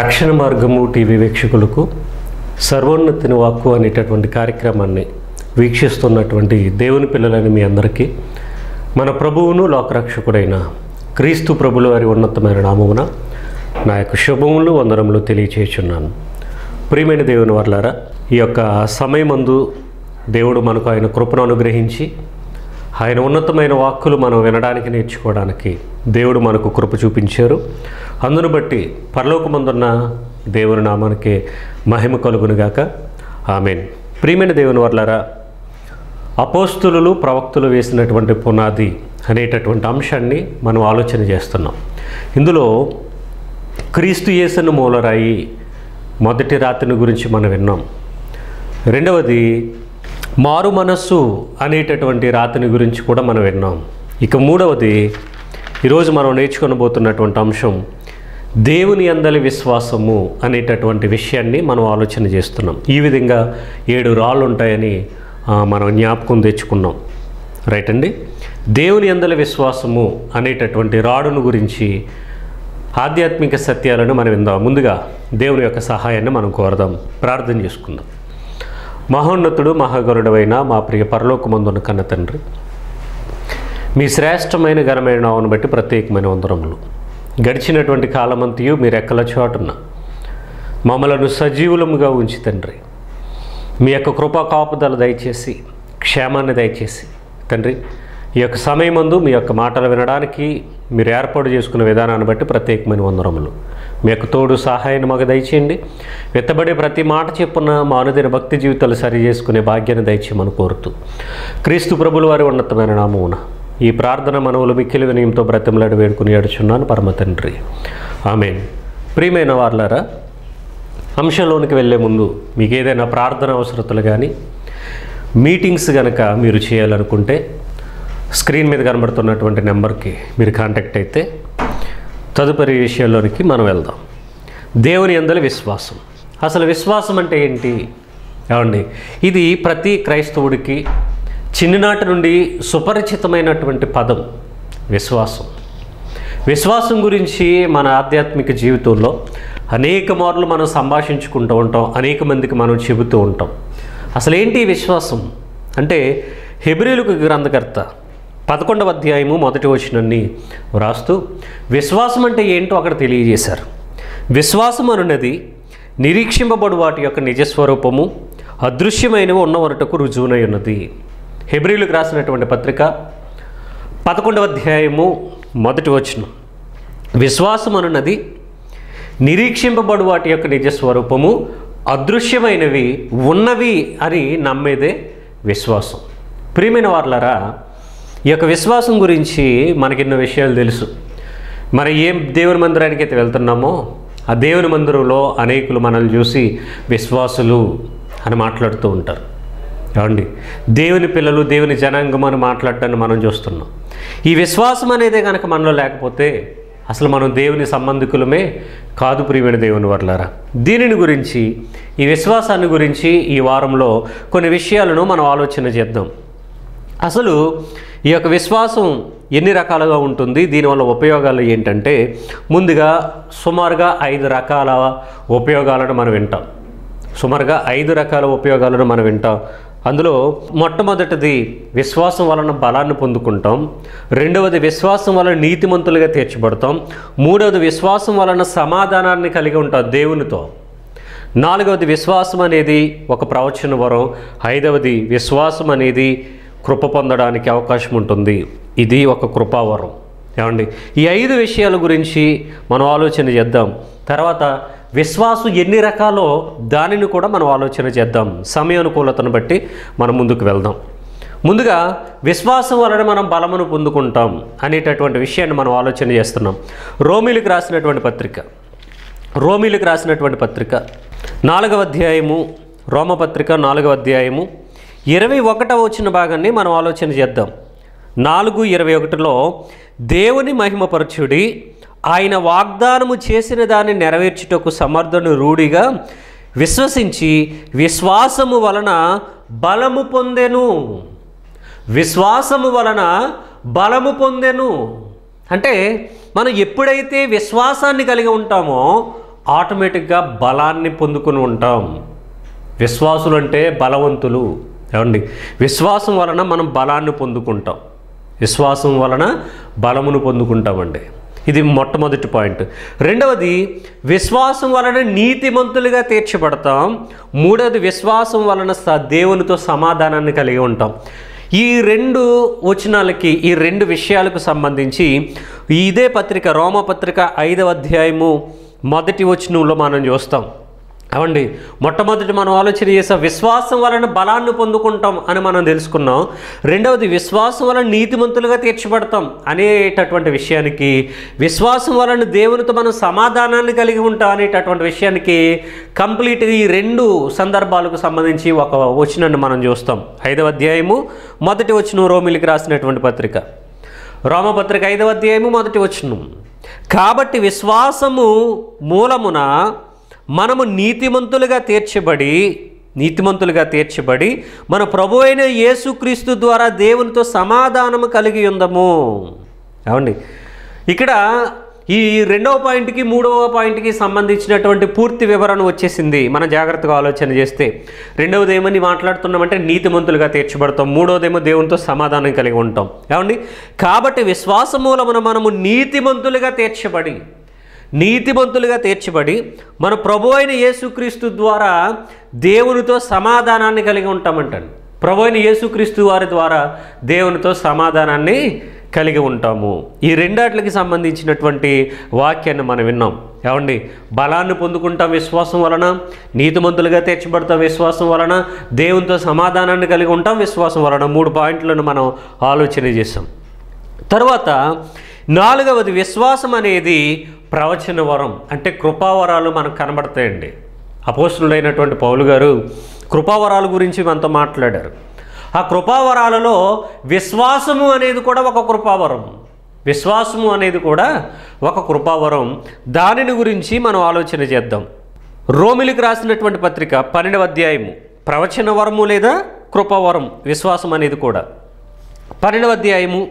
రక్షణ మార్గము టీవీ వీక్షకులకు సర్వోన్నతిని వాక్కు అనేటటువంటి కార్యక్రమాన్ని వీక్షిస్తున్నటువంటి దేవుని పిల్లలని మీ అందరికీ మన ప్రభువును లోకరక్షకుడైన క్రీస్తు ప్రభుల వారి ఉన్నతమైన నామమున నా యొక్క శుభములు వందనములు తెలియచేయుచున్నాను ప్రియమైన దేవుని వర్లారా ఈ యొక్క సమయమందు దేవుడు మనకు ఆయన కృపను అనుగ్రహించి ఆయన ఉన్నతమైన వాక్కులు మనం వినడానికి నేర్చుకోవడానికి దేవుడు మనకు కృప చూపించారు అందును బట్టి పరలోకమందున్న దేవుని నామానికి మహిమ కలుగునుగాక ఆమెన్ ప్రియమైన దేవుని వర్లారా అపోస్తులు ప్రవక్తులు వేసినటువంటి పునాది అనేటటువంటి అంశాన్ని మనం ఆలోచన చేస్తున్నాం ఇందులో క్రీస్తు యేసను మూలరాయి మొదటి రాత్రిని గురించి మనం విన్నాం రెండవది మారు మనస్సు అనేటటువంటి రాతిని గురించి కూడా మనం విన్నాం ఇక మూడవది ఈరోజు మనం నేర్చుకొనబోతున్నటువంటి అంశం దేవుని అందలి విశ్వాసము అనేటటువంటి విషయాన్ని మనం ఆలోచన చేస్తున్నాం ఈ విధంగా ఏడు రాళ్ళు ఉంటాయని ఆ, మనం జ్ఞాపకం తెచ్చుకున్నాం రైట్ అండి దేవుని అందలి విశ్వాసము అనేటటువంటి రాడును గురించి ఆధ్యాత్మిక సత్యాలను మనం విందాం ముందుగా దేవుని యొక్క సహాయాన్ని మనం కోరదాం ప్రార్థన చేసుకుందాం మహోన్నతుడు మహాగరుడవైన మా ప్రియ పరలోకమందున్న కన్న తండ్రి మీ శ్రేష్టమైన ఘనమైన నామను బట్టి ప్రత్యేకమైన వందరములు గడిచినటువంటి కాలమంతయు మీరు ఎక్కల చోటున మమ్మలను సజీవులముగా ఉంచి తండ్రి మీ యొక్క కృపా కాపుదల దయచేసి క్షేమాన్ని దయచేసి తండ్రి ఈ యొక్క సమయమందు మీ యొక్క మాటలు వినడానికి మీరు ఏర్పాటు చేసుకున్న విధానాన్ని బట్టి ప్రత్యేకమైన వందరములు మీ యొక్క తోడు సహాయాన్ని మాకు దయచేయండి వెత్తబడే ప్రతి మాట చెప్పున మా అనుదిన భక్తి జీవితాలు సరి చేసుకునే భాగ్యాన్ని దయచేయమని కోరుతూ క్రీస్తు ప్రభుల వారి ఉన్నతమైన నామమున ఈ ప్రార్థన మనవులు మిక్కిలి వినయంతో బ్రతిమలాడి వేడుకుని ఏడుచున్నాను పరమ తండ్రి ఆమెన్ ప్రియమైన వార్లారా అంశంలోనికి వెళ్ళే ముందు మీకు ఏదైనా ప్రార్థన అవసరతలు కానీ మీటింగ్స్ కనుక మీరు చేయాలనుకుంటే స్క్రీన్ మీద కనబడుతున్నటువంటి నెంబర్కి మీరు కాంటాక్ట్ అయితే తదుపరి విషయాల్లోనికి మనం వెళ్దాం దేవుని అందరి విశ్వాసం అసలు విశ్వాసం అంటే ఏంటి ఏమండి ఇది ప్రతి క్రైస్తవుడికి చిన్ననాటి నుండి సుపరిచితమైనటువంటి పదం విశ్వాసం విశ్వాసం గురించి మన ఆధ్యాత్మిక జీవితంలో అనేక మార్లు మనం సంభాషించుకుంటూ ఉంటాం అనేక మందికి మనం చెబుతూ ఉంటాం అసలు ఏంటి ఈ విశ్వాసం అంటే హెబ్రిలకు గ్రంథకర్త పదకొండవ అధ్యాయము మొదటి వచనాన్ని వ్రాస్తూ విశ్వాసం అంటే ఏంటో అక్కడ తెలియజేశారు విశ్వాసం అనున్నది నిరీక్షింపబడు వాటి యొక్క నిజస్వరూపము అదృశ్యమైనవి ఉన్న వరటకు రుజువునై ఉన్నది హెబ్రిలకు రాసినటువంటి పత్రిక పదకొండవ అధ్యాయము మొదటి వచనం విశ్వాసం అనున్నది నిరీక్షింపబడు వాటి యొక్క నిజస్వరూపము అదృశ్యమైనవి ఉన్నవి అని నమ్మేదే విశ్వాసం ప్రియమైన వాళ్ళరా ఈ యొక్క విశ్వాసం గురించి మనకెన్నో విషయాలు తెలుసు మరి ఏం దేవుని మందిరానికి అయితే వెళ్తున్నామో ఆ దేవుని మందిరంలో అనేకులు మనల్ని చూసి విశ్వాసులు అని మాట్లాడుతూ ఉంటారు ఏమండి దేవుని పిల్లలు దేవుని జనాంగం అని మాట్లాడటాన్ని మనం చూస్తున్నాం ఈ విశ్వాసం అనేది కనుక మనలో లేకపోతే అసలు మనం దేవుని సంబంధికులమే కాదు ప్రియమైన దేవుని వర్లారా దీనిని గురించి ఈ విశ్వాసాన్ని గురించి ఈ వారంలో కొన్ని విషయాలను మనం ఆలోచన చేద్దాం అసలు ఈ యొక్క విశ్వాసం ఎన్ని రకాలుగా ఉంటుంది దీనివల్ల ఉపయోగాలు ఏంటంటే ముందుగా సుమారుగా ఐదు రకాల ఉపయోగాలను మనం వింటాం సుమారుగా ఐదు రకాల ఉపయోగాలను మనం వింటాం అందులో మొట్టమొదటిది విశ్వాసం వలన బలాన్ని పొందుకుంటాం రెండవది విశ్వాసం వలన నీతిమంతులుగా తీర్చబడతాం మూడవది విశ్వాసం వలన సమాధానాన్ని కలిగి ఉంటాం దేవునితో నాలుగవది విశ్వాసం అనేది ఒక ప్రవచన వరం ఐదవది విశ్వాసం అనేది కృప పొందడానికి అవకాశం ఉంటుంది ఇది ఒక కృపావరం ఏమండి ఈ ఐదు విషయాల గురించి మనం ఆలోచన చేద్దాం తర్వాత విశ్వాసం ఎన్ని రకాలో దానిని కూడా మనం ఆలోచన చేద్దాం సమయానుకూలతను బట్టి మనం ముందుకు వెళ్దాం ముందుగా విశ్వాసం వలన మనం బలమును పొందుకుంటాం అనేటటువంటి విషయాన్ని మనం ఆలోచన చేస్తున్నాం రోమిలకు రాసినటువంటి పత్రిక రోమిలకు రాసినటువంటి పత్రిక నాలుగవ అధ్యాయము రోమపత్రిక నాలుగవ అధ్యాయము ఇరవై ఒకటవ వచ్చిన భాగాన్ని మనం ఆలోచన చేద్దాం నాలుగు ఇరవై ఒకటిలో దేవుని మహిమపరచుడి ఆయన వాగ్దానము చేసిన దాన్ని నెరవేర్చుటకు సమర్థను రూఢిగా విశ్వసించి విశ్వాసము వలన బలము పొందెను విశ్వాసము వలన బలము పొందెను అంటే మనం ఎప్పుడైతే విశ్వాసాన్ని కలిగి ఉంటామో ఆటోమేటిక్గా బలాన్ని పొందుకుని ఉంటాం విశ్వాసులు అంటే బలవంతులు ఏమండి విశ్వాసం వలన మనం బలాన్ని పొందుకుంటాం విశ్వాసం వలన బలమును పొందుకుంటామండి ఇది మొట్టమొదటి పాయింట్ రెండవది విశ్వాసం వలన నీతిమంతులుగా తీర్చబడతాం మూడవది విశ్వాసం వలన స దేవునితో సమాధానాన్ని కలిగి ఉంటాం ఈ రెండు వచనాలకి ఈ రెండు విషయాలకు సంబంధించి ఇదే పత్రిక రోమపత్రిక ఐదవ అధ్యాయము మొదటి వచనంలో మనం చూస్తాం అవండి మొట్టమొదటి మనం ఆలోచన చేసాం విశ్వాసం వలన బలాన్ని పొందుకుంటాం అని మనం తెలుసుకున్నాం రెండవది విశ్వాసం వలన నీతిమంతులుగా తీర్చబడతాం అనేటటువంటి విషయానికి విశ్వాసం వలన దేవునితో మనం సమాధానాన్ని కలిగి ఉంటాం అనేటటువంటి విషయానికి కంప్లీట్గా ఈ రెండు సందర్భాలకు సంబంధించి ఒక వచనాన్ని మనం చూస్తాం ఐదవ అధ్యాయము మొదటి వచనం రోమిలికి రాసినటువంటి పత్రిక రోమపత్రిక ఐదవ అధ్యాయము మొదటి వచనం కాబట్టి విశ్వాసము మూలమున మనము నీతిమంతులుగా తీర్చబడి నీతిమంతులుగా తీర్చబడి మన ప్రభు అయిన యేసుక్రీస్తు ద్వారా దేవునితో సమాధానము కలిగి ఉందము ఏమండి ఇక్కడ ఈ రెండవ పాయింట్కి మూడవ పాయింట్కి సంబంధించినటువంటి పూర్తి వివరణ వచ్చేసింది మనం జాగ్రత్తగా ఆలోచన చేస్తే రెండవది ఏమని మాట్లాడుతున్నామంటే నీతిమంతులుగా తీర్చబడతాం మూడవదేమో దేవునితో సమాధానం కలిగి ఉంటాం ఏమండి కాబట్టి విశ్వాస మూలమున మనము నీతిమంతులుగా తీర్చబడి నీతిమంతులుగా తీర్చబడి మన ప్రభు అయిన యేసుక్రీస్తు ద్వారా దేవునితో సమాధానాన్ని కలిగి ఉంటామంటండి ప్రభు అయిన యేసుక్రీస్తు వారి ద్వారా దేవునితో సమాధానాన్ని కలిగి ఉంటాము ఈ రెండాట్లకి సంబంధించినటువంటి వాక్యాన్ని మనం విన్నాం ఏమండి బలాన్ని పొందుకుంటాం విశ్వాసం వలన నీతిమంతులుగా తీర్చబడతాం విశ్వాసం వలన దేవునితో సమాధానాన్ని కలిగి ఉంటాం విశ్వాసం వలన మూడు పాయింట్లను మనం ఆలోచన చేసాం తర్వాత నాలుగవది విశ్వాసం అనేది ప్రవచన వరం అంటే కృపావరాలు మనకు కనబడతాయండి అపోస్తుడైనటువంటి పౌలు గారు కృపావరాల గురించి మనతో మాట్లాడారు ఆ కృపావరాలలో విశ్వాసము అనేది కూడా ఒక కృపావరం విశ్వాసము అనేది కూడా ఒక కృపావరం దానిని గురించి మనం ఆలోచన చేద్దాం రోమిలికి రాసినటువంటి పత్రిక పన్నెండవ అధ్యాయము ప్రవచన వరము లేదా కృపావరం విశ్వాసం అనేది కూడా పన్నెండవ అధ్యాయము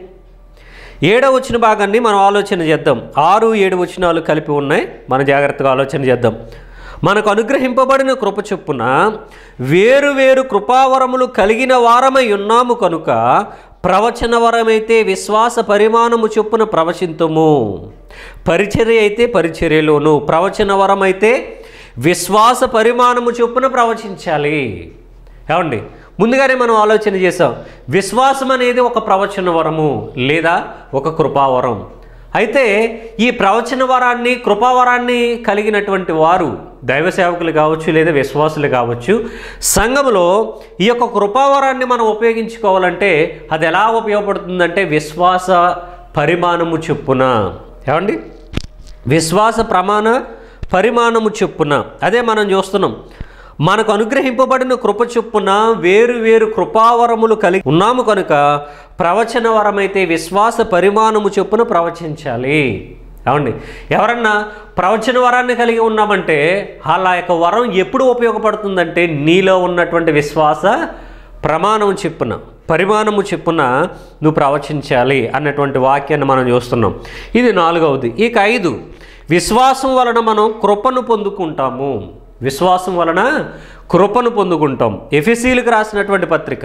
ఏడవ వచ్చిన భాగాన్ని మనం ఆలోచన చేద్దాం ఆరు ఏడు వచనాలు కలిపి ఉన్నాయి మనం జాగ్రత్తగా ఆలోచన చేద్దాం మనకు అనుగ్రహింపబడిన కృప చొప్పున వేరు వేరు కృపావరములు కలిగిన వారమై ఉన్నాము కనుక ప్రవచన వరమైతే విశ్వాస పరిమాణము చొప్పున ప్రవచింతుము పరిచర్య అయితే పరిచర్యలోను ప్రవచన వరం అయితే విశ్వాస పరిమాణము చొప్పున ప్రవచించాలి ఏమండి ముందుగానే మనం ఆలోచన చేసాం విశ్వాసం అనేది ఒక ప్రవచన వరము లేదా ఒక కృపావరం అయితే ఈ ప్రవచన వరాన్ని కృపావరాన్ని కలిగినటువంటి వారు దైవ సేవకులు కావచ్చు లేదా విశ్వాసులు కావచ్చు సంఘంలో ఈ యొక్క కృపావరాన్ని మనం ఉపయోగించుకోవాలంటే అది ఎలా ఉపయోగపడుతుందంటే విశ్వాస పరిమాణము చొప్పున ఏమండి విశ్వాస ప్రమాణ పరిమాణము చొప్పున అదే మనం చూస్తున్నాం మనకు అనుగ్రహింపబడిన కృప చొప్పున వేరు వేరు కృపావరములు కలిగి ఉన్నాము కనుక ప్రవచన వరమైతే విశ్వాస పరిమాణము చొప్పున ప్రవచించాలి ఏమండి ఎవరన్నా ప్రవచన వరాన్ని కలిగి ఉన్నామంటే అలా యొక్క వరం ఎప్పుడు ఉపయోగపడుతుందంటే నీలో ఉన్నటువంటి విశ్వాస ప్రమాణం చెప్పున పరిమాణము చెప్పున నువ్వు ప్రవచించాలి అన్నటువంటి వాక్యాన్ని మనం చూస్తున్నాం ఇది నాలుగవది ఇక ఐదు విశ్వాసం వలన మనం కృపను పొందుకుంటాము విశ్వాసం వలన కృపను పొందుకుంటాం ఎఫెసీలకు రాసినటువంటి పత్రిక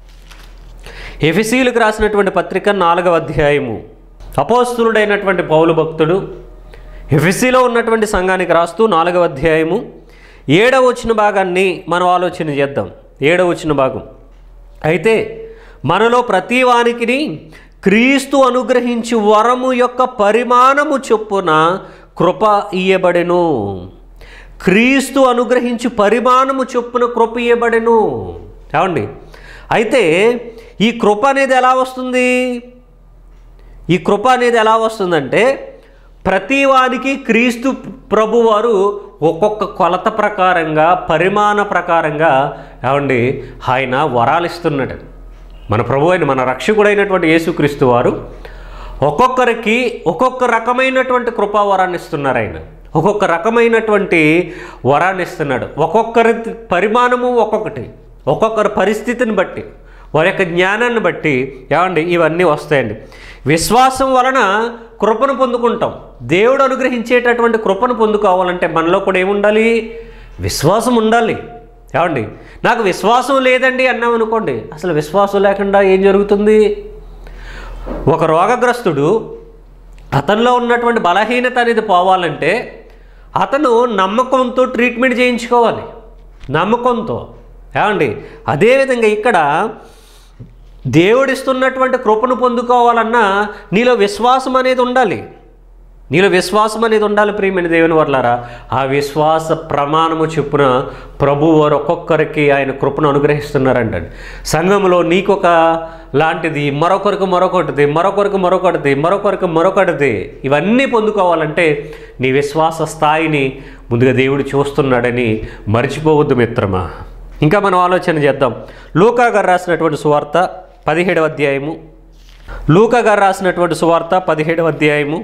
ఎఫెసీలకు రాసినటువంటి పత్రిక నాలుగవ అధ్యాయము అపోస్తులుడైనటువంటి పౌలు భక్తుడు ఎఫెసీలో ఉన్నటువంటి సంఘానికి రాస్తూ నాలుగవ అధ్యాయము ఏడవ వచ్చిన భాగాన్ని మనం ఆలోచన చేద్దాం ఏడవ వచ్చిన భాగం అయితే మనలో ప్రతి వానికిని క్రీస్తు అనుగ్రహించి వరము యొక్క పరిమాణము చొప్పున కృప ఇయ్యబడెను క్రీస్తు అనుగ్రహించి పరిమాణము చొప్పున కృప ఇయ్యబడెను ఏమండి అయితే ఈ కృప అనేది ఎలా వస్తుంది ఈ కృప అనేది ఎలా వస్తుందంటే ప్రతి వానికి క్రీస్తు ప్రభువారు ఒక్కొక్క కొలత ప్రకారంగా పరిమాణ ప్రకారంగా ఏమండి ఆయన వరాలు ఇస్తున్నాడు మన ప్రభు అయిన మన రక్షకుడైనటువంటి యేసుక్రీస్తు వారు ఒక్కొక్కరికి ఒక్కొక్క రకమైనటువంటి కృపావరాన్ని ఇస్తున్నారు ఆయన ఒక్కొక్క రకమైనటువంటి వరాన్ని ఇస్తున్నాడు ఒక్కొక్కరి పరిమాణము ఒక్కొక్కటి ఒక్కొక్కరి పరిస్థితిని బట్టి వారి యొక్క జ్ఞానాన్ని బట్టి ఏమండి ఇవన్నీ వస్తాయండి విశ్వాసం వలన కృపను పొందుకుంటాం దేవుడు అనుగ్రహించేటటువంటి కృపను పొందుకోవాలంటే మనలో కూడా ఏముండాలి విశ్వాసం ఉండాలి ఏమండి నాకు విశ్వాసం లేదండి అన్నాం అనుకోండి అసలు విశ్వాసం లేకుండా ఏం జరుగుతుంది ఒక రోగగ్రస్తుడు అతనిలో ఉన్నటువంటి బలహీనత అనేది పోవాలంటే అతను నమ్మకంతో ట్రీట్మెంట్ చేయించుకోవాలి నమ్మకంతో ఏమండి అదేవిధంగా ఇక్కడ దేవుడిస్తున్నటువంటి కృపను పొందుకోవాలన్నా నీలో విశ్వాసం అనేది ఉండాలి నీలో విశ్వాసం అనేది ఉండాలి ప్రియమైన దేవుని వర్లారా ఆ విశ్వాస ప్రమాణము చొప్పున ప్రభు వారు ఒక్కొక్కరికి ఆయన కృపను అనుగ్రహిస్తున్నారంటండి సంఘంలో నీకొక లాంటిది మరొకరికి మరొకటిది మరొకరికి మరొకటిది మరొకరికి మరొకటిది ఇవన్నీ పొందుకోవాలంటే నీ విశ్వాస స్థాయిని ముందుగా దేవుడు చూస్తున్నాడని మర్చిపోవద్దు మిత్రమా ఇంకా మనం ఆలోచన చేద్దాం లూకా గారు రాసినటువంటి సువార్త పదిహేడవ అధ్యాయము లూకా గారు రాసినటువంటి సువార్త పదిహేడవ అధ్యాయము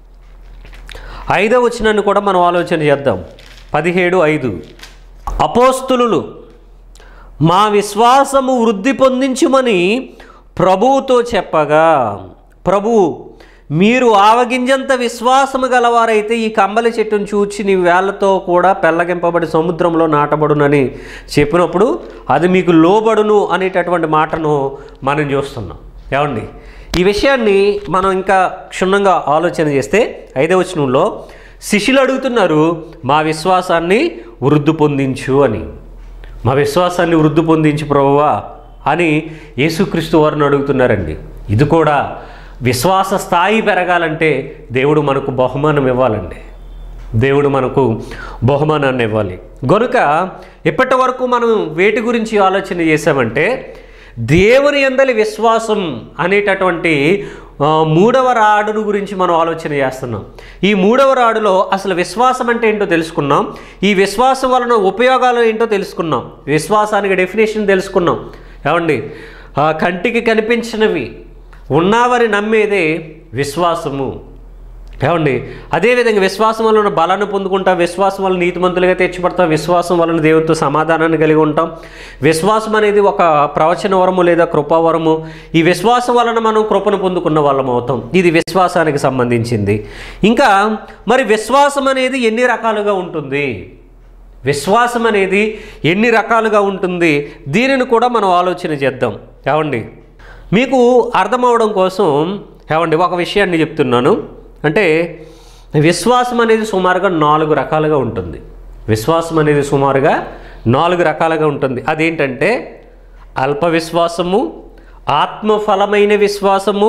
ఐదవ వచనాన్ని కూడా మనం ఆలోచన చేద్దాం పదిహేడు ఐదు అపోస్తులు మా విశ్వాసము వృద్ధి పొందించుమని ప్రభువుతో చెప్పగా ప్రభువు మీరు ఆవగింజంత విశ్వాసము గలవారైతే ఈ కంబలి చెట్టును చూచి నీ వేళ్లతో కూడా పెళ్ళగింపబడి సముద్రంలో నాటబడునని చెప్పినప్పుడు అది మీకు లోబడును అనేటటువంటి మాటను మనం చూస్తున్నాం ఏమండి ఈ విషయాన్ని మనం ఇంకా క్షుణ్ణంగా ఆలోచన చేస్తే ఐదవ వచనంలో శిష్యులు అడుగుతున్నారు మా విశ్వాసాన్ని వృద్ధి పొందించు అని మా విశ్వాసాన్ని వృద్ధి పొందించు ప్రభువా అని యేసుక్రీస్తు వారిని అడుగుతున్నారండి ఇది కూడా విశ్వాస స్థాయి పెరగాలంటే దేవుడు మనకు బహుమానం ఇవ్వాలండి దేవుడు మనకు బహుమానాన్ని ఇవ్వాలి గనుక ఇప్పటి వరకు మనం వేటి గురించి ఆలోచన చేసామంటే దేవుని ఎందలి విశ్వాసం అనేటటువంటి ఆ, మూడవ రాడును గురించి మనం ఆలోచన చేస్తున్నాం ఈ మూడవ రాడులో అసలు విశ్వాసం అంటే ఏంటో తెలుసుకున్నాం ఈ విశ్వాసం వలన ఉపయోగాలు ఏంటో తెలుసుకున్నాం విశ్వాసానికి డెఫినేషన్ తెలుసుకున్నాం ఏమండి ఆ, కంటికి కనిపించినవి ఉన్నావని నమ్మేదే విశ్వాసము ఏమండి అదేవిధంగా విశ్వాసం వలన బలాన్ని పొందుకుంటాం విశ్వాసం వలన నీతిమంతులుగా తెచ్చిపడతాం విశ్వాసం వలన దేవునితో సమాధానాన్ని కలిగి ఉంటాం విశ్వాసం అనేది ఒక ప్రవచన వరము లేదా కృపావరము ఈ విశ్వాసం వలన మనం కృపను పొందుకున్న వాళ్ళం అవుతాం ఇది విశ్వాసానికి సంబంధించింది ఇంకా మరి విశ్వాసం అనేది ఎన్ని రకాలుగా ఉంటుంది విశ్వాసం అనేది ఎన్ని రకాలుగా ఉంటుంది దీనిని కూడా మనం ఆలోచన చేద్దాం ఏమండి మీకు అర్థమవడం కోసం ఏమండి ఒక విషయాన్ని చెప్తున్నాను అంటే విశ్వాసం అనేది సుమారుగా నాలుగు రకాలుగా ఉంటుంది విశ్వాసం అనేది సుమారుగా నాలుగు రకాలుగా ఉంటుంది అదేంటంటే అల్ప విశ్వాసము ఆత్మఫలమైన విశ్వాసము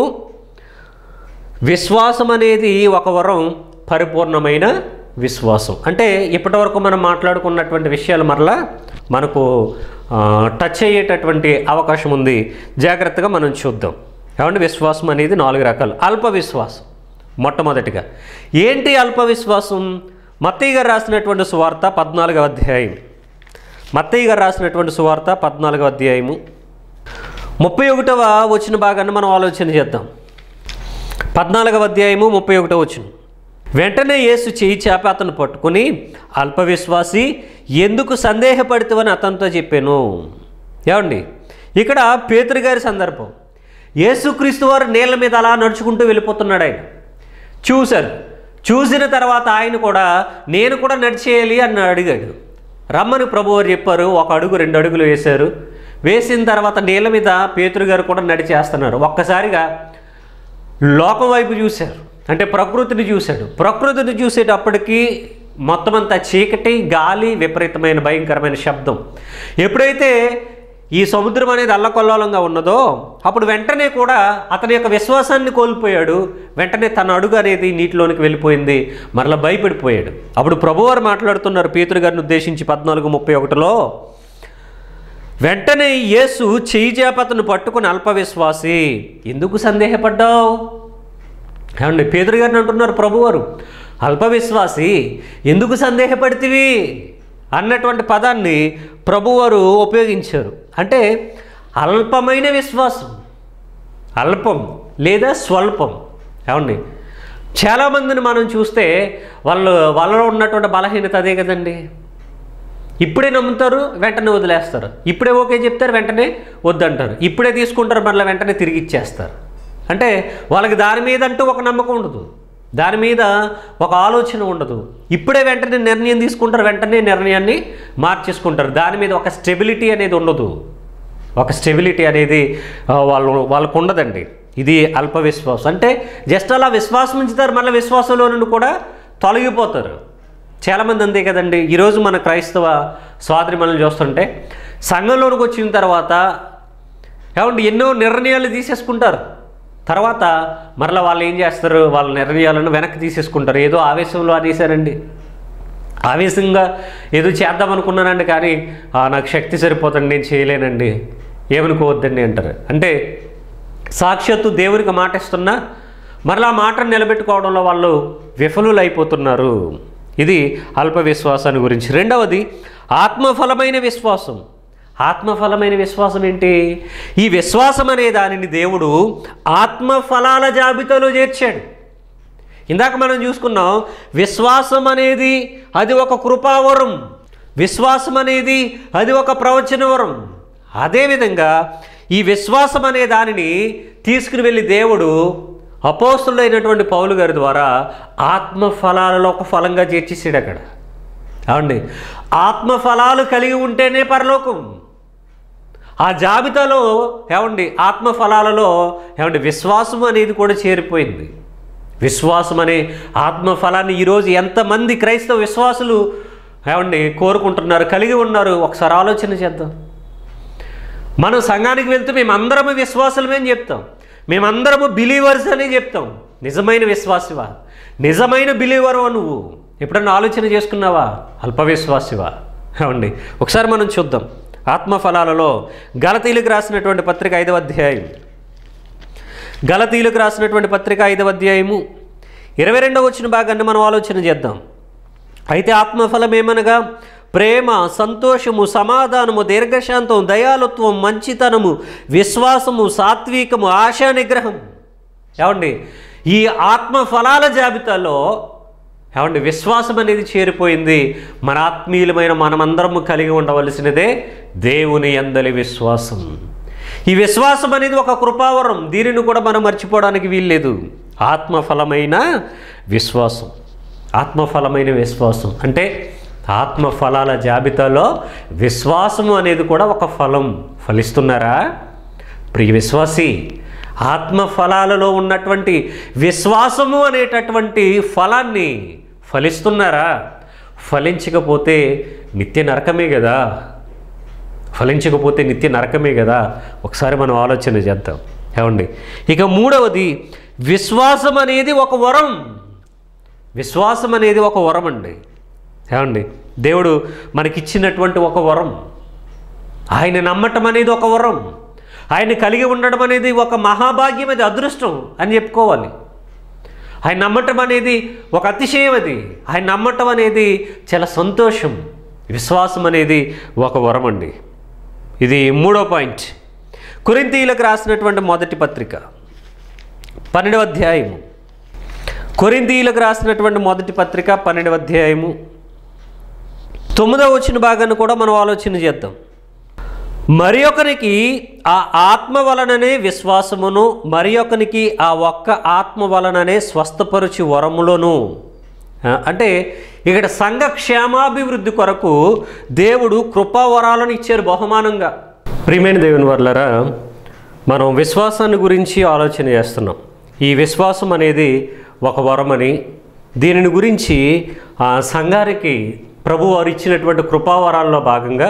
విశ్వాసం అనేది ఒక వరం పరిపూర్ణమైన విశ్వాసం అంటే ఇప్పటివరకు మనం మాట్లాడుకున్నటువంటి విషయాలు మరలా మనకు ఆ, టచ్ అయ్యేటటువంటి అవకాశం ఉంది జాగ్రత్తగా మనం చూద్దాం ఏమంటే విశ్వాసం అనేది నాలుగు రకాలు అల్ప విశ్వాసం మొట్టమొదటిగా ఏంటి అల్ప విశ్వాసం మత్తయ్య గారు రాసినటువంటి సువార్త పద్నాలుగవ అధ్యాయం మత్తయ్య గారు రాసినటువంటి సువార్త పద్నాలుగవ అధ్యాయము ముప్పై ఒకటవ వచ్చిన భాగాన్ని మనం ఆలోచన చేద్దాం పద్నాలుగవ అధ్యాయము ముప్పై ఒకటో వచ్చిన వెంటనే యేసు చేయి చేప అతను పట్టుకుని అల్పవిశ్వాసి ఎందుకు సందేహపడుతావని అతనితో చెప్పాను ఏమండి ఇక్కడ పేతురు గారి సందర్భం యేసుక్రీస్తు వారు నీళ్ళ మీద అలా నడుచుకుంటూ వెళ్ళిపోతున్నాడు ఆయన చూశారు చూసిన తర్వాత ఆయన కూడా నేను కూడా నడిచేయాలి అని అడిగాడు రమ్మని ప్రభువారు చెప్పారు ఒక అడుగు రెండు అడుగులు వేశారు వేసిన తర్వాత నీళ్ళ మీద పేతురు గారు కూడా నడిచేస్తున్నారు ఒక్కసారిగా లోకం వైపు చూశారు అంటే ప్రకృతిని చూశాడు ప్రకృతిని చూసేటప్పటికి మొత్తం అంతా చీకటి గాలి విపరీతమైన భయంకరమైన శబ్దం ఎప్పుడైతే ఈ సముద్రం అనేది అల్లకొల్లోలంగా ఉన్నదో అప్పుడు వెంటనే కూడా అతని యొక్క విశ్వాసాన్ని కోల్పోయాడు వెంటనే తన అడుగు అనేది నీటిలోనికి వెళ్ళిపోయింది మరలా భయపడిపోయాడు అప్పుడు ప్రభువారు మాట్లాడుతున్నారు పీతురు గారిని ఉద్దేశించి పద్నాలుగు ముప్పై ఒకటిలో వెంటనే యేసు చేయి చేపతను పట్టుకుని అల్పవిశ్వాసి ఎందుకు సందేహపడ్డావు ఏమండి పేదరు గారిని అంటున్నారు ప్రభువారు అల్పవిశ్వాసి ఎందుకు సందేహపడితివి అన్నటువంటి పదాన్ని ప్రభువారు ఉపయోగించారు అంటే అల్పమైన విశ్వాసం అల్పం లేదా స్వల్పం ఏమండి చాలామందిని మనం చూస్తే వాళ్ళు వాళ్ళలో ఉన్నటువంటి బలహీనత అదే కదండి ఇప్పుడే నమ్ముతారు వెంటనే వదిలేస్తారు ఇప్పుడే ఓకే చెప్తారు వెంటనే వద్దంటారు ఇప్పుడే తీసుకుంటారు మళ్ళీ వెంటనే తిరిగి ఇచ్చేస్తారు అంటే వాళ్ళకి దాని మీద అంటూ ఒక నమ్మకం ఉండదు దాని మీద ఒక ఆలోచన ఉండదు ఇప్పుడే వెంటనే నిర్ణయం తీసుకుంటారు వెంటనే నిర్ణయాన్ని మార్చేసుకుంటారు దాని మీద ఒక స్టెబిలిటీ అనేది ఉండదు ఒక స్టెబిలిటీ అనేది ఆ, వాళ్ళు వాళ్ళకు ఉండదండి ఇది అల్ప విశ్వాసం అంటే జస్ట్ అలా విశ్వాసం ఉంచుతారు మళ్ళీ విశ్వాసంలో నుండి కూడా తొలగిపోతారు చాలామంది అంతే కదండి ఈరోజు మన క్రైస్తవ సోదరి మనల్ని చూస్తుంటే సంఘంలోనికి వచ్చిన తర్వాత ఏమంటే ఎన్నో నిర్ణయాలు తీసేసుకుంటారు తర్వాత మరలా వాళ్ళు ఏం చేస్తారు వాళ్ళ నిర్ణయాలను వెనక్కి తీసేసుకుంటారు ఏదో ఆవేశంలో అనేసారండి ఆవేశంగా ఏదో చేద్దాం అనుకున్నానండి కానీ "ఆ, నాకు శక్తి సరిపోతుంది నేను చేయలేనండి ఏమనుకోవద్దండి అంటారు అంటే సాక్షాత్తు దేవునికి మాట ఇస్తున్నా మరలా ఆ మాటను నిలబెట్టుకోవడంలో వాళ్ళు విఫలులు అయిపోతున్నారు ఇది అల్ప విశ్వాసాన్ని గురించి రెండవది ఆత్మఫలమైన విశ్వాసం ఆత్మఫలమైన విశ్వాసం ఏంటి ఈ విశ్వాసం అనే దానిని దేవుడు ఆత్మఫలాల జాబితాలో చేర్చాడు ఇందాక మనం చూసుకున్నాం విశ్వాసం అనేది అది ఒక కృపావరం విశ్వాసం అనేది అది ఒక ప్రవచన వరం అదేవిధంగా ఈ విశ్వాసం అనే దానిని తీసుకుని వెళ్ళి దేవుడు అపోస్తులైనటువంటి పౌలు గారి ద్వారా ఆత్మ ఫలాలలో ఒక ఫలంగా చేర్చేసాడు అక్కడ ఏమండి ఆత్మ ఫలాలు కలిగి ఉంటేనే పరలోకం ఆ జాబితాలో ఏమండి ఆత్మ ఫలాలలో ఏమండి విశ్వాసం అనేది కూడా చేరిపోయింది విశ్వాసం అనే ఆత్మ ఫలాన్ని ఈరోజు ఎంతమంది క్రైస్తవ విశ్వాసులు ఏమండి కోరుకుంటున్నారు కలిగి ఉన్నారు ఒకసారి ఆలోచన చేద్దాం మనం సంఘానికి వెళ్తే మేమందరము విశ్వాసులమే అని చెప్తాం మేమందరము బిలీవర్స్ అని చెప్తాం నిజమైన విశ్వాసివా నిజమైన బిలీవరు నువ్వు ఎప్పుడన్నా ఆలోచన చేసుకున్నావా అల్ప విశ్వాసివా ఏమండి ఒకసారి మనం చూద్దాం ఆత్మఫలాలలో గలతీలకు రాసినటువంటి పత్రిక ఐదవ అధ్యాయం గలతీలకు రాసినటువంటి పత్రిక ఐదవ అధ్యాయము ఇరవై రెండవ వచ్చిన భాగాన్ని మనం ఆలోచన చేద్దాం అయితే ఆత్మఫలం ఏమనగా ప్రేమ సంతోషము సమాధానము దీర్ఘశాంతం దయాలుత్వం మంచితనము విశ్వాసము సాత్వికము ఆశా నిగ్రహం ఏమండి ఈ ఆత్మ ఫలాల జాబితాలో ఏమండి విశ్వాసం అనేది చేరిపోయింది మన ఆత్మీయులమైన మనమందరము కలిగి ఉండవలసినదే దేవుని అందలి విశ్వాసం ఈ విశ్వాసం అనేది ఒక కృపావరం దీనిని కూడా మనం మర్చిపోవడానికి వీల్లేదు ఆత్మఫలమైన విశ్వాసం ఆత్మఫలమైన విశ్వాసం అంటే ఆత్మఫలాల జాబితాలో విశ్వాసము అనేది కూడా ఒక ఫలం ఫలిస్తున్నారా ప్రియ విశ్వాసి ఆత్మఫలాలలో ఉన్నటువంటి విశ్వాసము అనేటటువంటి ఫలాన్ని ఫలిస్తున్నారా ఫలించకపోతే నిత్య నరకమే కదా ఫలించకపోతే నిత్య నరకమే కదా ఒకసారి మనం ఆలోచన చేద్దాం ఏమండి ఇక మూడవది విశ్వాసం అనేది ఒక వరం విశ్వాసం అనేది ఒక వరం అండి ఏమండి దేవుడు మనకిచ్చినటువంటి ఒక వరం ఆయన నమ్మటం అనేది ఒక వరం ఆయన కలిగి ఉండడం అనేది ఒక మహాభాగ్యం అది అదృష్టం అని చెప్పుకోవాలి ఆయన నమ్మటం అనేది ఒక అతిశయం అది ఆయన నమ్మటం అనేది చాలా సంతోషం విశ్వాసం అనేది ఒక వరం అండి ఇది మూడో పాయింట్ కొరింతీయులకు రాసినటువంటి మొదటి పత్రిక పన్నెండవ అధ్యాయము కొరింతీయులకు రాసినటువంటి మొదటి పత్రిక పన్నెండవ అధ్యాయము తొమ్మిదవ వచ్చిన భాగాన్ని కూడా మనం ఆలోచన చేద్దాం మరి ఒకరికి ఆ ఆత్మ వలననే విశ్వాసమును మరి ఒకరికి ఆ ఒక్క ఆత్మ వలననే స్వస్థపరుచు వరములను ఆ, అంటే ఇక్కడ సంఘ క్షేమాభివృద్ధి కొరకు దేవుడు కృపావరాలను ఇచ్చారు బహుమానంగా ప్రియమైన దేవుని వర్లరా మనం విశ్వాసాన్ని గురించి ఆలోచన చేస్తున్నాం ఈ విశ్వాసం అనేది ఒక వరమని దీనిని గురించి ఆ సంఘానికి ప్రభు వారు ఇచ్చినటువంటి కృపావరాల్లో భాగంగా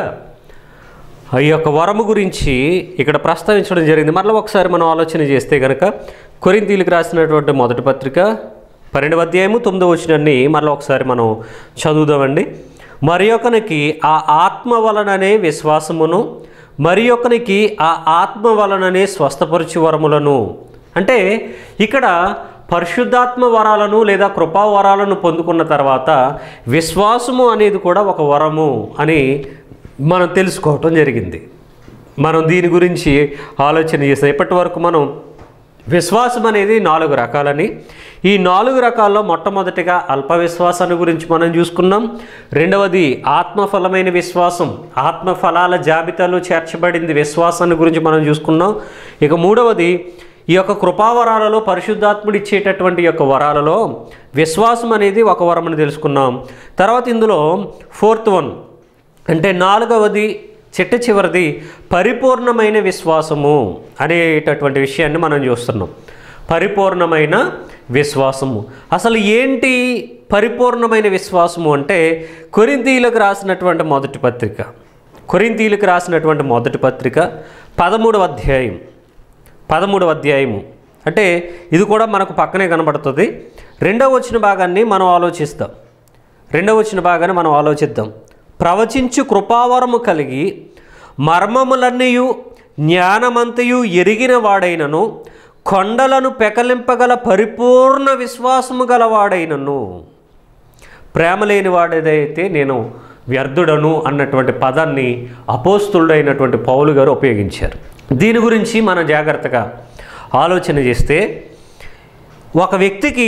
ఈ యొక్క వరము గురించి ఇక్కడ ప్రస్తావించడం జరిగింది మరలా ఒకసారి మనం ఆలోచన చేస్తే కనుక కొరింతీలకు రాసినటువంటి మొదటి పత్రిక పన్నెండవ అధ్యాయము తొమ్మిదవ వచ్చినన్ని మరలా ఒకసారి మనం చదువుదామండి మరి ఒకనికి ఆ ఆత్మ వలననే విశ్వాసమును మరి ఒకనికి ఆ ఆత్మ వలననే స్వస్థపరుచు వరములను అంటే ఇక్కడ పరిశుద్ధాత్మ వరాలను లేదా కృపా వరాలను పొందుకున్న తర్వాత విశ్వాసము అనేది కూడా ఒక వరము అని మనం తెలుసుకోవటం జరిగింది మనం దీని గురించి ఆలోచన చేస్తాం ఇప్పటి వరకు మనం విశ్వాసం అనేది నాలుగు రకాలని ఈ నాలుగు రకాల్లో మొట్టమొదటిగా అల్ప విశ్వాసాన్ని గురించి మనం చూసుకున్నాం రెండవది ఆత్మఫలమైన విశ్వాసం ఆత్మఫలాల జాబితాలో చేర్చబడింది విశ్వాసాన్ని గురించి మనం చూసుకున్నాం ఇక మూడవది ఈ యొక్క కృపావరాలలో పరిశుద్ధాత్ముడు ఇచ్చేటటువంటి యొక్క వరాలలో విశ్వాసం అనేది ఒక వరం అని తెలుసుకున్నాం తర్వాత ఇందులో ఫోర్త్ వన్ అంటే నాలుగవది చిట్ట చివరిది పరిపూర్ణమైన విశ్వాసము అనేటటువంటి విషయాన్ని మనం చూస్తున్నాం పరిపూర్ణమైన విశ్వాసము అసలు ఏంటి పరిపూర్ణమైన విశ్వాసము అంటే కొరింతీలకు రాసినటువంటి మొదటి పత్రిక కొరింతీలకు రాసినటువంటి మొదటి పత్రిక పదమూడవ అధ్యాయం పదమూడవ అధ్యాయము అంటే ఇది కూడా మనకు పక్కనే కనబడుతుంది రెండవ వచ్చిన భాగాన్ని మనం ఆలోచిస్తాం రెండవ వచ్చిన భాగాన్ని మనం ఆలోచిద్దాం ప్రవచించు కృపావరము కలిగి మర్మములన్నయు జ్ఞానమంతయు ఎరిగిన వాడైనను కొండలను పెకలింపగల పరిపూర్ణ విశ్వాసము గలవాడైనను ప్రేమ లేని వాడేదైతే నేను వ్యర్థుడను అన్నటువంటి పదాన్ని అపోస్తుడైనటువంటి పౌలు గారు ఉపయోగించారు దీని గురించి మనం జాగ్రత్తగా ఆలోచన చేస్తే ఒక వ్యక్తికి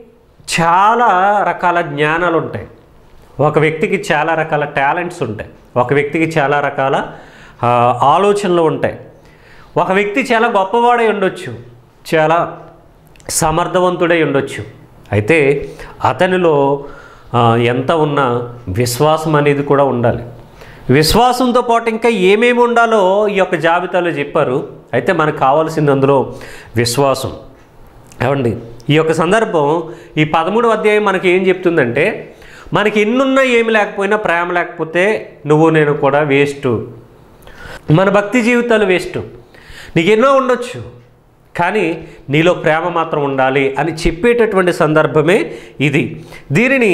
చాలా రకాల జ్ఞానాలు ఉంటాయి ఒక వ్యక్తికి చాలా రకాల టాలెంట్స్ ఉంటాయి ఒక వ్యక్తికి చాలా రకాల ఆ, ఆలోచనలు ఉంటాయి ఒక వ్యక్తి చాలా గొప్పవాడై ఉండొచ్చు చాలా సమర్థవంతుడై ఉండొచ్చు అయితే అతనిలో ఆ, ఎంత ఉన్నా విశ్వాసం అనేది కూడా ఉండాలి విశ్వాసంతో పాటు ఇంకా ఏమేమి ఉండాలో ఈ యొక్క జాబితాలో చెప్పారు అయితే మనకు కావాల్సింది అందులో విశ్వాసం ఏమండి ఈ యొక్క సందర్భం ఈ పదమూడవ అధ్యాయం మనకి ఏం చెప్తుందంటే మనకి ఎన్నున్నా ఏమి లేకపోయినా ప్రేమ లేకపోతే నువ్వు నేను కూడా వేస్ట్ మన భక్తి జీవితాలు వేస్ట్ నీకు ఎన్నో ఉండొచ్చు కానీ నీలో ప్రేమ మాత్రం ఉండాలి అని చెప్పేటటువంటి సందర్భమే ఇది దీనిని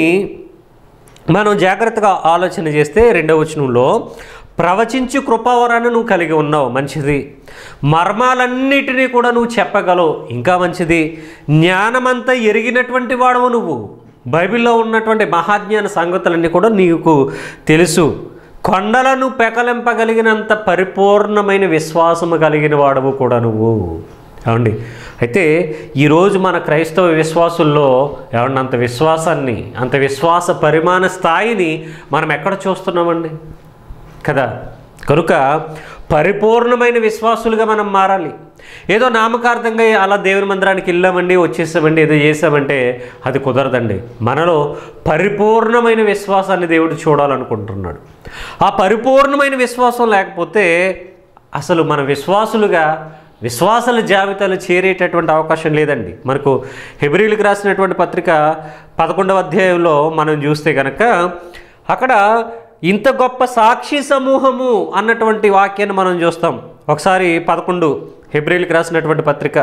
మనం జాగ్రత్తగా ఆలోచన చేస్తే రెండవ వచనంలో ప్రవచించు కృపావరాన్ని నువ్వు కలిగి ఉన్నావు మంచిది మర్మాలన్నిటినీ కూడా నువ్వు చెప్పగలవు ఇంకా మంచిది జ్ఞానమంతా ఎరిగినటువంటి వాడవు నువ్వు బైబిల్లో ఉన్నటువంటి మహాజ్ఞాన సంగతులన్నీ కూడా నీకు తెలుసు కొండలను పెకలింపగలిగినంత పరిపూర్ణమైన విశ్వాసము కలిగిన వాడవు కూడా నువ్వు ఏమండి అయితే ఈరోజు మన క్రైస్తవ విశ్వాసుల్లో ఏమన్నా అంత విశ్వాసాన్ని అంత విశ్వాస పరిమాణ స్థాయిని మనం ఎక్కడ చూస్తున్నామండి కదా కనుక పరిపూర్ణమైన విశ్వాసులుగా మనం మారాలి ఏదో నామకార్థంగా అలా దేవుని మందిరానికి వెళ్ళామండి వచ్చేసామండి ఏదో చేసామంటే అది కుదరదండి మనలో పరిపూర్ణమైన విశ్వాసాన్ని దేవుడు చూడాలనుకుంటున్నాడు ఆ పరిపూర్ణమైన విశ్వాసం లేకపోతే అసలు మన విశ్వాసులుగా విశ్వాసాల జాబితాలు చేరేటటువంటి అవకాశం లేదండి మనకు హెబ్రిలకు రాసినటువంటి పత్రిక పదకొండవ అధ్యాయంలో మనం చూస్తే కనుక అక్కడ ఇంత గొప్ప సాక్షి సమూహము అన్నటువంటి వాక్యాన్ని మనం చూస్తాం ఒకసారి పదకొండు హెబ్రిలకు రాసినటువంటి పత్రిక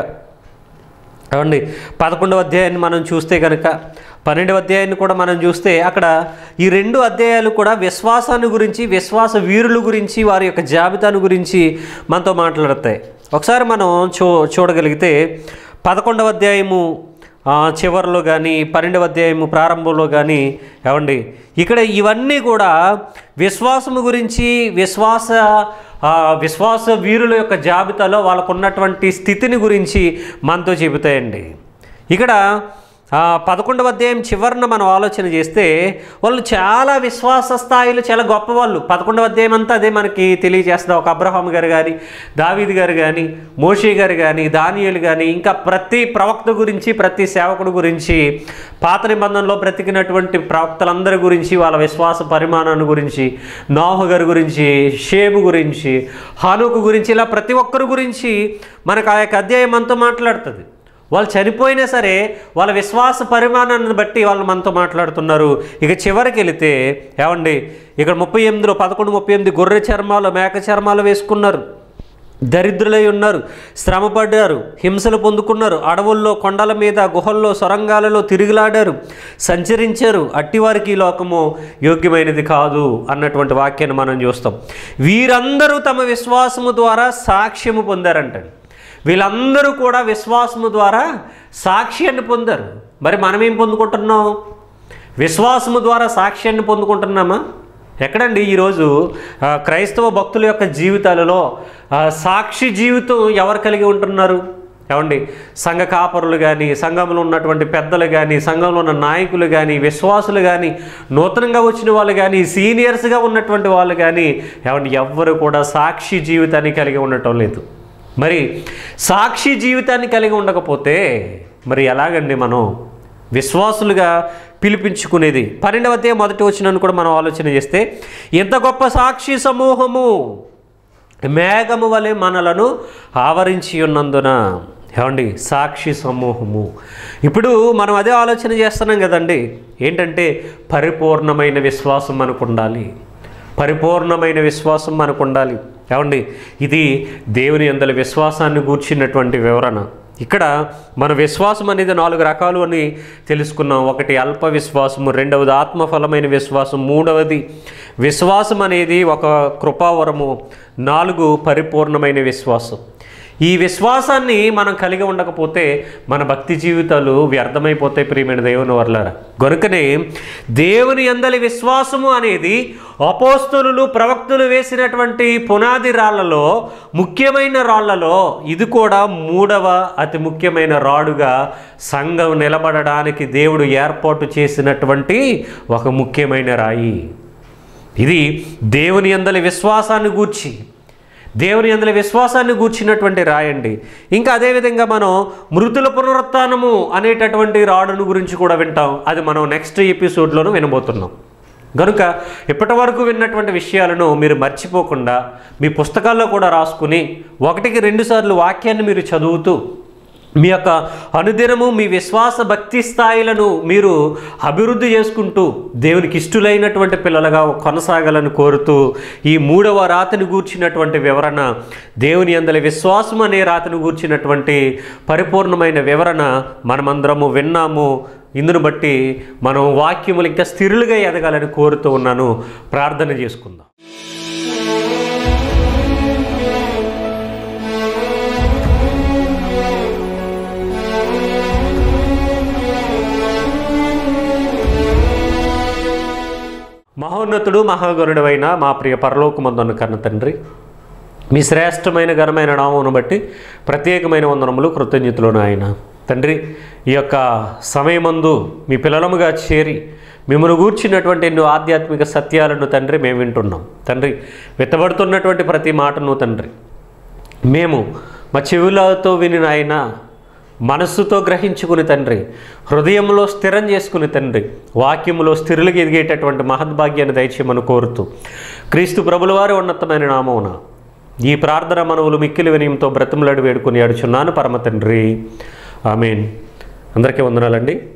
ఏమండి పదకొండవ అధ్యాయాన్ని మనం చూస్తే కనుక పన్నెండవ అధ్యాయాన్ని కూడా మనం చూస్తే అక్కడ ఈ రెండు అధ్యాయాలు కూడా విశ్వాసాన్ని గురించి విశ్వాస వీరుల గురించి వారి యొక్క జాబితాను గురించి మనతో మాట్లాడతాయి ఒకసారి మనం చూ చూడగలిగితే పదకొండవ అధ్యాయము ఆ, చివరిలో కానీ పన్నెండవ అధ్యాయము ప్రారంభంలో కానీ ఏమండి ఇక్కడ ఇవన్నీ కూడా విశ్వాసము గురించి విశ్వాస ఆ, విశ్వాస వీరుల యొక్క జాబితాలో వాళ్ళకు ఉన్నటువంటి స్థితిని గురించి మనతో చెబుతాయండి ఇక్కడ ఆ, పదకొండవ అధ్యాయం చివరిన మనం ఆలోచన చేస్తే వాళ్ళు చాలా విశ్వాస స్థాయిలో చాలా గొప్పవాళ్ళు పదకొండవ అధ్యాయం అంతా అదే మనకి తెలియజేస్తుంది ఒక అబ్రహాం గారు కానీ దావీద్ గారు కానీ మోషే గారు కానీ దానియేలు కానీ ఇంకా ప్రతి ప్రవక్త గురించి ప్రతి సేవకుడు గురించి పాత నిబంధనలో బ్రతికినటువంటి ప్రవక్తలందరి గురించి వాళ్ళ విశ్వాస పరిమాణాన్ని గురించి నోహ గారి గురించి షేబు గురించి హానుకు గురించి ఇలా ప్రతి ఒక్కరి గురించి మనకు ఆ యొక్క అధ్యాయం అంతా మాట్లాడుతుంది వాళ్ళు చనిపోయినా సరే వాళ్ళ విశ్వాస పరిమాణాన్ని బట్టి వాళ్ళు మనతో మాట్లాడుతున్నారు ఇక చివరికి వెళితే ఏమండి ఇక్కడ ముప్పై ఎనిమిదిలో పదకొండు ముప్పై ఎనిమిది గొర్రె చర్మాలు మేక చర్మాలు వేసుకున్నారు దరిద్రులై ఉన్నారు శ్రమపడ్డారు హింసలు పొందుకున్నారు అడవుల్లో కొండల మీద గుహల్లో సొరంగాలలో తిరుగులాడారు సంచరించారు అట్టివారికి ఈ లోకము యోగ్యమైనది కాదు అన్నటువంటి వాక్యాన్ని మనం చూస్తాం వీరందరూ తమ విశ్వాసము ద్వారా సాక్ష్యము పొందారంటండి వీళ్ళందరూ కూడా విశ్వాసము ద్వారా సాక్ష్యాన్ని పొందారు మరి మనం ఏం పొందుకుంటున్నాం విశ్వాసము ద్వారా సాక్ష్యాన్ని పొందుకుంటున్నామా ఎక్కడండి ఈరోజు ఆ, క్రైస్తవ భక్తుల యొక్క జీవితాలలో ఆ, సాక్షి జీవితం ఎవరు కలిగి ఉంటున్నారు ఏమండి సంఘ కాపరులు కానీ సంఘంలో ఉన్నటువంటి పెద్దలు కానీ సంఘంలో ఉన్న నాయకులు కానీ విశ్వాసులు కానీ నూతనంగా వచ్చిన వాళ్ళు కానీ సీనియర్స్గా ఉన్నటువంటి వాళ్ళు కానీ ఏమండి ఎవ్వరు కూడా సాక్షి జీవితాన్ని కలిగి ఉండటం లేదు మరి సాక్షి జీవితాన్ని కలిగి ఉండకపోతే మరి ఎలాగండి మనం విశ్వాసులుగా పిలిపించుకునేది పన్నెండవ అధ్యాయం మొదటి వచ్చినను కూడా మనం ఆలోచన చేస్తే ఎంత గొప్ప సాక్షి సమూహము మేఘము వలె మనలను ఆవరించి ఉన్నందున ఏమండి సాక్షి సమూహము ఇప్పుడు మనం అదే ఆలోచన చేస్తున్నాం కదండి ఏంటంటే పరిపూర్ణమైన విశ్వాసం మనకు ఉండాలి పరిపూర్ణమైన విశ్వాసం మనకు ఉండాలి ఏమండి ఇది దేవుని అందరి విశ్వాసాన్ని గూర్చినటువంటి వివరణ ఇక్కడ మన విశ్వాసం అనేది నాలుగు రకాలు అని తెలుసుకున్నాం ఒకటి అల్ప విశ్వాసము రెండవది ఆత్మఫలమైన విశ్వాసం మూడవది విశ్వాసం అనేది ఒక కృపావరము నాలుగు పరిపూర్ణమైన విశ్వాసం ఈ విశ్వాసాన్ని మనం కలిగి ఉండకపోతే మన భక్తి జీవితాలు వ్యర్థమైపోతాయి ప్రియమైన దేవుని వర్లారా గనుకనే దేవుని అందలి విశ్వాసము అనేది అపోస్తులు ప్రవక్తులు వేసినటువంటి పునాది రాళ్లలో ముఖ్యమైన రాళ్లలో ఇది కూడా మూడవ అతి ముఖ్యమైన రాడుగా సంఘం నిలబడడానికి దేవుడు ఏర్పాటు చేసినటువంటి ఒక ముఖ్యమైన రాయి ఇది దేవుని అందలి విశ్వాసాన్ని గూర్చి దేవుని అందులో విశ్వాసాన్ని గూర్చినటువంటి రాయండి ఇంకా అదేవిధంగా మనం మృతుల పునరుత్నము అనేటటువంటి రాడును గురించి కూడా వింటాం అది మనం నెక్స్ట్ ఎపిసోడ్లోనూ వినబోతున్నాం కనుక ఇప్పటి వరకు విన్నటువంటి విషయాలను మీరు మర్చిపోకుండా మీ పుస్తకాల్లో కూడా రాసుకుని ఒకటికి రెండుసార్లు వాక్యాన్ని మీరు చదువుతూ మీ యొక్క అనుదినము మీ విశ్వాస భక్తి స్థాయిలను మీరు అభివృద్ధి చేసుకుంటూ దేవునికి ఇష్టలైనటువంటి పిల్లలుగా కొనసాగాలని కోరుతూ ఈ మూడవ రాతను గూర్చినటువంటి వివరణ దేవుని అందరి విశ్వాసం అనే రాతను గూర్చినటువంటి పరిపూర్ణమైన వివరణ మనమందరము విన్నాము ఇందును బట్టి మనం వాక్యములు ఇంకా స్థిరులుగా ఎదగాలని కోరుతూ ఉన్నాను ప్రార్థన చేసుకుందాం మహోన్నతుడు మహాగరుడైన మా ప్రియ పరలోకమందున్న కన్న తండ్రి మీ శ్రేష్టమైన ఘనమైన నామమును బట్టి ప్రత్యేకమైన వందనములు కృతజ్ఞతలు ఆయన తండ్రి ఈ యొక్క సమయమందు మీ పిల్లలముగా చేరి మిమ్మల్ని గూర్చినటువంటి ఎన్నో ఆధ్యాత్మిక సత్యాలను తండ్రి మేము వింటున్నాం తండ్రి వెత్తబడుతున్నటువంటి ప్రతి మాటను తండ్రి మేము మా చెవులతో వినిన ఆయన మనస్సుతో గ్రహించుకుని తండ్రి హృదయంలో స్థిరం చేసుకుని తండ్రి వాక్యములో స్థిరులుగా ఎదిగేటటువంటి మహద్భాగ్యాన్ని దయచేయమని కోరుతూ క్రీస్తు ప్రభుల వారి ఉన్నతమైన నామమున ఈ ప్రార్థన మనవులు మిక్కిలి వినయంతో బ్రతిమలాడి వేడుకుని అడుచున్నాను పరమ తండ్రి ఆమెన్ అందరికీ వందనాలండి